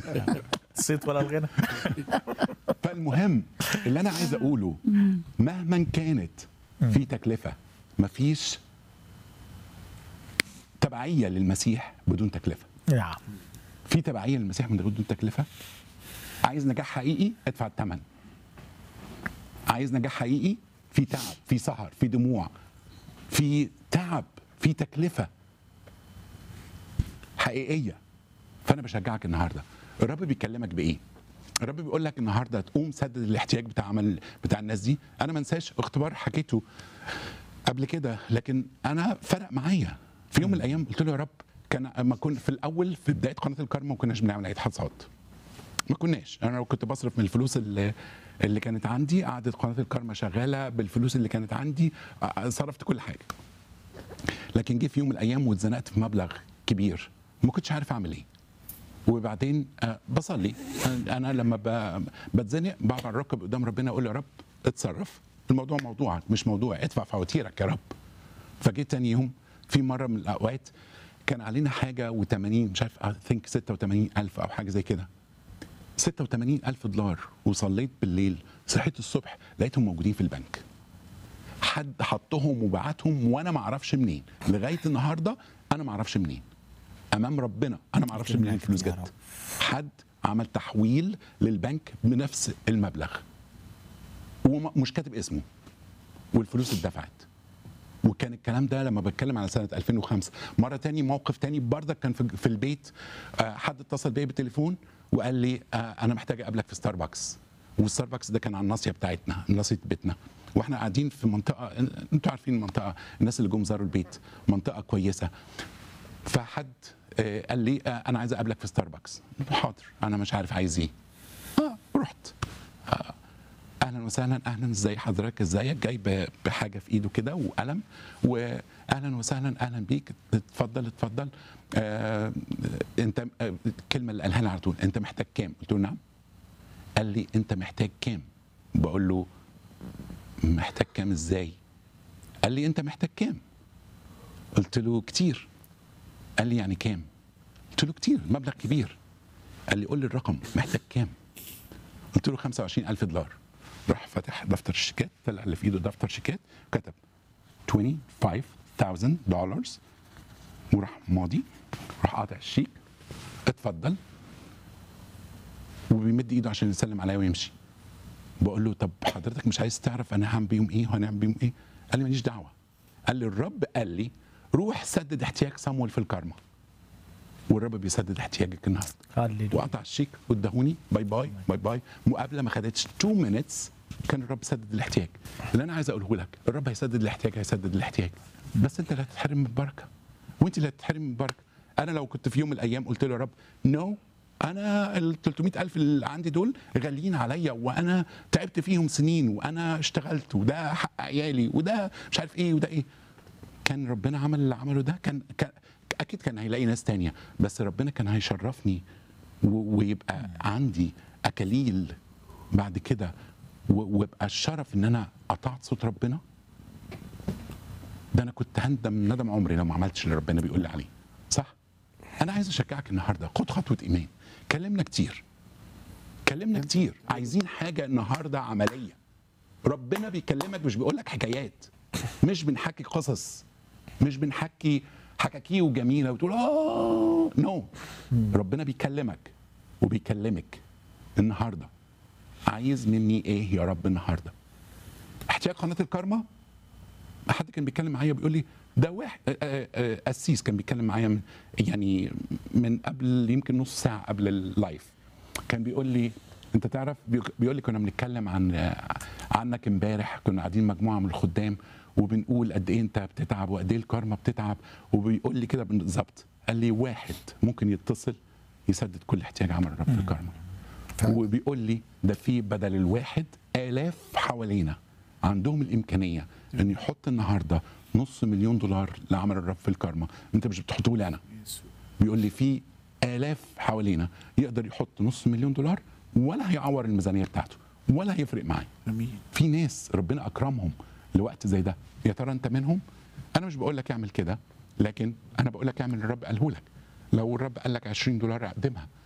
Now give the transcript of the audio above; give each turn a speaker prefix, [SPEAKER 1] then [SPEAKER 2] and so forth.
[SPEAKER 1] الصيت ولا الغنى
[SPEAKER 2] فالمهم اللي انا عايز اقوله مهما كانت في تكلفه مفيش تبعيه للمسيح بدون تكلفه
[SPEAKER 1] نعم
[SPEAKER 2] في تبعيه للمسيح من بدون تكلفه عايز نجاح حقيقي ادفع الثمن عايز نجاح حقيقي في تعب في سهر في دموع في تعب في تكلفه حقيقيه فانا بشجعك النهارده الرب بيكلمك بايه الرب بيقول لك النهارده تقوم سدد الاحتياج بتاع عمل بتاع الناس دي انا ما انساش اختبار حكيته قبل كده لكن انا فرق معايا في يوم من الايام قلت له يا رب كان اما كنت في الاول في بدايه قناه الكرم ما كناش بنعمل اي حصاد ما كناش انا لو كنت بصرف من الفلوس اللي اللي كانت عندي قعدت قناه الكرمه شغاله بالفلوس اللي كانت عندي آه، صرفت كل حاجه لكن جه في يوم من الايام واتزنقت في مبلغ كبير ما كنتش عارف اعمل ايه وبعدين آه، بصلي انا أنا لما ب- بتزنق بقعد على الركب قدام ربنا اقول يا رب اتصرف الموضوع موضوعك مش موضوع ادفع فواتيرك يا رب فجيت تاني يوم في مره من الاوقات كان علينا حاجه و80 مش عارف اي ثينك 86 الف او حاجه زي كده 86 الف دولار وصليت بالليل صحيت الصبح لقيتهم موجودين في البنك حد حطهم وبعتهم وانا ما اعرفش منين لغايه النهارده انا ما اعرفش منين امام ربنا انا ما اعرفش منين الفلوس
[SPEAKER 1] يا
[SPEAKER 2] جت
[SPEAKER 1] رب.
[SPEAKER 2] حد عمل تحويل للبنك بنفس المبلغ ومش كاتب اسمه والفلوس اتدفعت وكان الكلام ده لما بتكلم على سنه 2005 مره تاني موقف تاني بردك كان في في البيت آه، حد اتصل بيا بالتليفون وقال لي آه، انا محتاج اقابلك في ستاربكس والستاربكس ده كان على الناصيه بتاعتنا ناصيه بيتنا واحنا قاعدين في منطقه انتوا عارفين المنطقه الناس اللي جم زاروا البيت منطقه كويسه فحد آه، قال لي آه، انا عايز اقابلك في ستاربكس قلت له حاضر انا مش عارف عايز ايه اه رحت آه، اهلا وسهلا اهلا ازي حضرتك ازيك جاي ب- بحاجه في ايده كده وقلم واهلا وسهلا اهلا بيك اتفضل اتفضل آه انت آه، الكلمه اللي قالها لي على طول انت محتاج كام قلت له نعم قال لي انت محتاج كام بقول له محتاج كام ازاي قال لي انت محتاج كام قلت له كتير قال لي يعني كام قلت له كتير مبلغ كبير قال لي قول لي الرقم محتاج كام قلت له 25000 دولار راح فتح دفتر الشيكات طلع اللي في ايده دفتر شيكات كتب 25000 دولار وراح ماضي راح قاطع الشيك اتفضل وبيمد ايده عشان يسلم عليا ويمشي بقول له طب حضرتك مش عايز تعرف انا هعمل بيهم ايه وهنعمل بيهم ايه قال لي ماليش دعوه قال لي الرب قال لي روح سدد احتياج صمويل في الكارما والرب بيسدد احتياجك النهارده
[SPEAKER 1] هللويا
[SPEAKER 2] وقطع الشيك واداهوني باي باي باي باي مقابله ما خدتش 2 مينتس كان الرب سدد الاحتياج اللي انا عايز اقوله لك الرب هيسدد الاحتياج هيسدد الاحتياج بس انت اللي هتتحرم من البركه وانت اللي هتتحرم من البركه انا لو كنت في يوم من الايام قلت له يا رب نو انا ال 300 الف اللي عندي دول غاليين عليا وانا تعبت فيهم سنين وانا اشتغلت وده حق عيالي وده مش عارف ايه وده ايه كان ربنا عمل اللي عمله ده كان, كان اكيد كان هيلاقي ناس تانية بس ربنا كان هيشرفني و- ويبقى عندي اكاليل بعد كده و- ويبقى الشرف ان انا قطعت صوت ربنا ده انا كنت هندم ندم عمري لو ما عملتش اللي ربنا بيقول لي عليه صح انا عايز اشجعك النهارده خد خطوه ايمان كلمنا كتير كلمنا كتير عايزين حاجه النهارده عمليه ربنا بيكلمك مش بيقول لك حكايات مش بنحكي قصص مش بنحكي حكاكيه وجميله وتقول اه نو ربنا بيكلمك وبيكلمك النهارده عايز مني ايه يا رب النهارده احتياج قناه الكارما حد كان بيتكلم معايا بيقول لي ده واحد آه، آه، آه، قسيس كان بيتكلم معايا من يعني من قبل يمكن نص ساعه قبل اللايف كان بيقول لي انت تعرف بيق- بيقول لي كنا بنتكلم عن آه، عنك امبارح كنا قاعدين مجموعه من الخدام وبنقول قد ايه انت بتتعب وقد ايه الكارما بتتعب وبيقول لي كده بالظبط قال لي واحد ممكن يتصل يسدد كل احتياج عمل الرب في الكارما وبيقول لي ده في بدل الواحد آلاف حوالينا عندهم الإمكانية إن يحط النهاردة نص مليون دولار لعمل الرب في الكارما أنت مش بتحطه لي أنا بيقول لي في آلاف حوالينا يقدر يحط نص مليون دولار ولا هيعور الميزانية بتاعته ولا هيفرق معاه
[SPEAKER 3] امين
[SPEAKER 2] في ناس ربنا اكرمهم لوقت زي ده يا ترى انت منهم انا مش بقول لك اعمل كده لكن انا بقول لك اعمل اللي الرب قاله لك لو الرب قال لك 20 دولار اقدمها